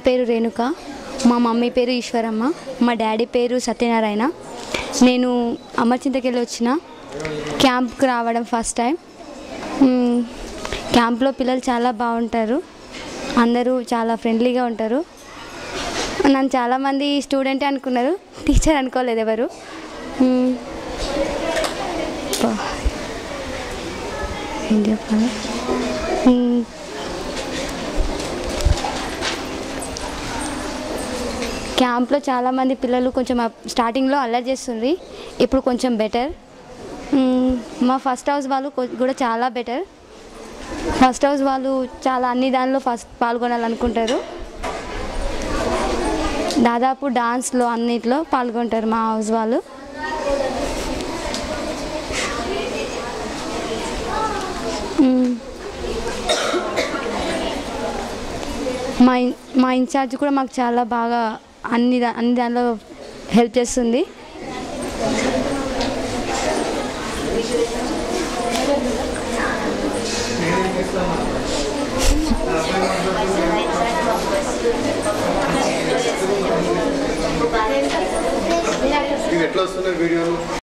పేరు రేణుక మా మమ్మీ పేరు ఈశ్వరమ్మ మా డాడీ పేరు సత్యనారాయణ నేను అమర్చింతకెళ్ళి వచ్చిన క్యాంప్కి రావడం ఫస్ట్ టైం మ్మ్, క్యాంప్లో పిల్లలు చాలా బాగుంటారు అందరూ చాలా ఫ్రెండ్లీగా ఉంటారు నన్ను చాలామంది స్టూడెంటే అనుకున్నారు టీచర్ అనుకోలేదు ఎవరు మ్మ్, బా- ఏం చెప్పాలి మ్మ్, క్యాంప్లో చాలామంది పిల్లలు కొంచెం అప్- స్టార్టింగ్లో అల్లరి చేస్తుంది ఇప్పుడు కొంచెం బెటర్ మ్మ్, మా ఫస్ట్ హౌస్ వాళ్ళు కొ- కూడా చాలా బెటర్ ఫస్ట్ హౌస్ వాళ్ళు చాలా అన్ని దానిలో ఫస్ట్ పాల్గొనాలనుకుంటారు దాదాపు డాన్స్లో అన్నిట్లో పాల్గొంటారు మా హౌస్ వాళ్ళు మ్మ్. మా ఇన్- మా ఇన్ఛార్జ్ కూడా మాకు చాలా బాగా అన్ని దా- అన్ని దానిలో హెల్ప్ చేస్తుంది ఇవి ఎట్లా వస్తున్నాయి వీడియోలు